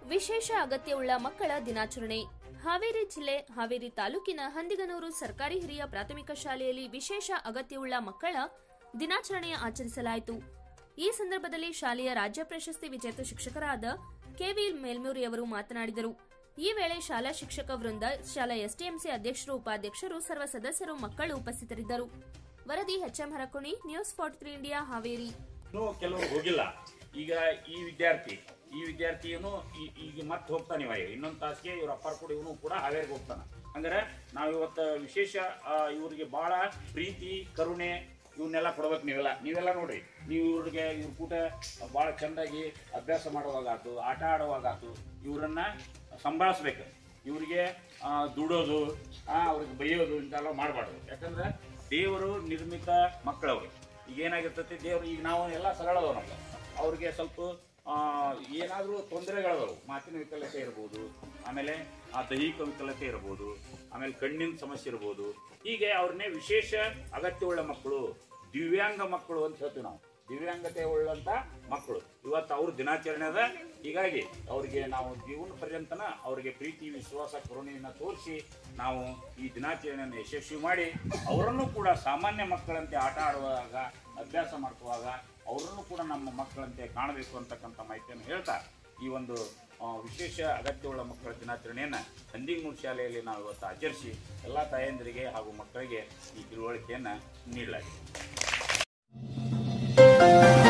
ವಿಶೇಷ ಅಗತ್ಯವುಳ್ಳ ಮಕ್ಕಳ ದಿನಾಚರಣೆ ಹಾವೇರಿ ಜಿಲ್ಲೆ ಹಾವೇರಿ ತಾಲೂಕಿನ ಹಂದಿಗನೂರು ಸರ್ಕಾರಿ ಹಿರಿಯ ಪ್ರಾಥಮಿಕ ಶಾಲೆಯಲ್ಲಿ ವಿಶೇಷ ಅಗತ್ಯವುಳ್ಳ ಮಕ್ಕಳ ದಿನಾಚರಣೆ ಆಚರಿಸಲಾಯಿತು ಈ ಸಂದರ್ಭದಲ್ಲಿ ಶಾಲೆಯ ರಾಜ್ಯ ಪ್ರಶಸ್ತಿ ವಿಜೇತ ಶಿಕ್ಷಕರಾದ ಕೆವಿ ಮೇಲ್ಮೂರಿಯವರು ಮಾತನಾಡಿದರು ಈ ವೇಳೆ ಶಾಲಾ ಶಿಕ್ಷಕ ವೃಂದ ಶಾಲಾ ಎಸ್ಟಿಎಂಸಿ ಅಧ್ಯಕ್ಷರು ಉಪಾಧ್ಯಕ್ಷರು ಸರ್ವ ಸದಸ್ಯರು ಮಕ್ಕಳು ಉಪಸ್ಥಿತರಿದ್ದರು ವರದಿ HM Harakoni news forty three India Haveri ಇನ್ನೂ ಕೆಲವರು ಹೋಗಿಲ್ಲ ಈಗ ಈ ವಿದ್ಯಾರ್ಥಿ ಈ ವಿದ್ಯಾರ್ಥಿಯನ್ನು ಈ- ಈಗ ಮತ್ತೆ ಹೋಗ್ತಾನೆ ಇವ ಇನ್ನೊಂದು ತಾಸಿಗೆ ಇವ್ರ ಅಪ್ಪಾರ ಕೂಡ ಇವನು ಕೂಡ ಹಾವೇರಿಗೆ ಹೋಗ್ತಾನ ಹಂಗಾರೆ ನಾವು ಇವತ್ತು ವಿಶೇಷ ಆ, ಇವ್ರಿಗೆ ಬಹಳ ಪ್ರೀತಿ ಕರುಣೆ ಇವನ್ನೆಲ್ಲ ಕೊಡ್ಬೇಕು ನೀವೆಲ್ಲ ನೀವೆಲ್ಲ ನೋಡ್ರಿ ನೀವು ಇವ್ರಿಗೆ ಇವ್ರ ಕೂಟ ಭಾಳ ಚೆಂದಾಗಿ ಅಭ್ಯಾಸ ಮಾಡುವಾಗಾತು ಆಟ ಆಡುವಾಗಾತು ಇವರನ್ನ ಸಂಭಾಳಿಸ್ಬೇಕು ಇವರಿಗೆ ಆ, ದುಡೋದು ಆ, ಅವ್ರಿಗೆ ಬೈಯೋದು ಇಂತೆಲ್ಲ ಮಾಡಬಾರ್ದು ಯಾಕಂದ್ರೆ ದೇವರು ನಿರ್ಮಿತ ಮಕ್ಕಳವ್ರು ಈಗ ಏನಾಗಿರ್ತೈತಿ ದೇವ್ರು ಈಗ ನಾವು ಎಲ್ಲ ಸರಳದವ ನಮ್ಗೆ ಅವ್ರಿಗೆ ಸ್ವಲ್ಪ ಆ, ಏನಾದರೂ ತೊಂದರೆಗಳದವು ಮಾತಿನ ವಿಕಲತೆ ಇರ್ಬೋದು ಆಮೇಲೆ ಆ ದೈಹಿಕ ವಿಕಲತೆ ಇರ್ಬೋದು ಆಮೇಲೆ ಕಣ್ಣಿನ ಸಮಸ್ಯೆ ಇರ್ಬೋದು ಹೀಗೆ ಅವ್ರನ್ನೇ ವಿಶೇಷ ಅಗತ್ಯವುಳ್ಳ ಮಕ್ಕಳು ದಿವ್ಯಾಂಗ ಮಕ್ಕಳು ಅಂತ ಹೇಳ್ತೀವಿ ನಾವು ದಿವ್ಯಾಂಗತೆ ಉಳ್ಳಂತ ಮಕ್ಕಳು ಇವತ್ತು ಅವ್ರ ದಿನಾಚರಣೆ ಅದ ಹೀಗಾಗಿ ಅವರಿಗೆ ನಾವು ಜೀವನ ಪರ್ಯಂತನ ಅವರಿಗೆ ಪ್ರೀತಿ ವಿಶ್ವಾಸ ಕರುಣೆಯನ್ನು ತೋರಿಸಿ ನಾವು ಈ ದಿನಾಚರಣೆಯನ್ನು ಯಶಸ್ವಿ ಮಾಡಿ ಅವರನ್ನು ಕೂಡ ಸಾಮಾನ್ಯ ಮಕ್ಕಳಂತೆ ಆಟ ಆಡುವಾಗ ಅಭ್ಯಾಸ ಮಾಡ್ಕೋವಾಗ ಅವರನ್ನು ಕೂಡ ನಮ್ಮ ಮಕ್ಕಳಂತೆ ಕಾಣಬೇಕು ಅಂತಕ್ಕಂಥ ಮಾಹಿತಿಯನ್ನು ಹೇಳ್ತಾ ಈ ಒಂದು ಆ, ವಿಶೇಷ ಅಗತ್ಯವುಳ್ಳ ಮಕ್ಕಳ ದಿನಾಚರಣೆಯನ್ನು ಹಂದಿಗನೂರು ಶಾಲೆಯಲ್ಲಿ ನಾವು ಇವತ್ತು ಆಚರಿಸಿ ಎಲ್ಲ ತಾಯಂದಿರಿಗೆ ಹಾಗೂ ಮಕ್ಕಳಿಗೆ ಈ ತಿಳುವಳಿಕೆಯನ್ನು ನೀಡಲಾಗಿದೆ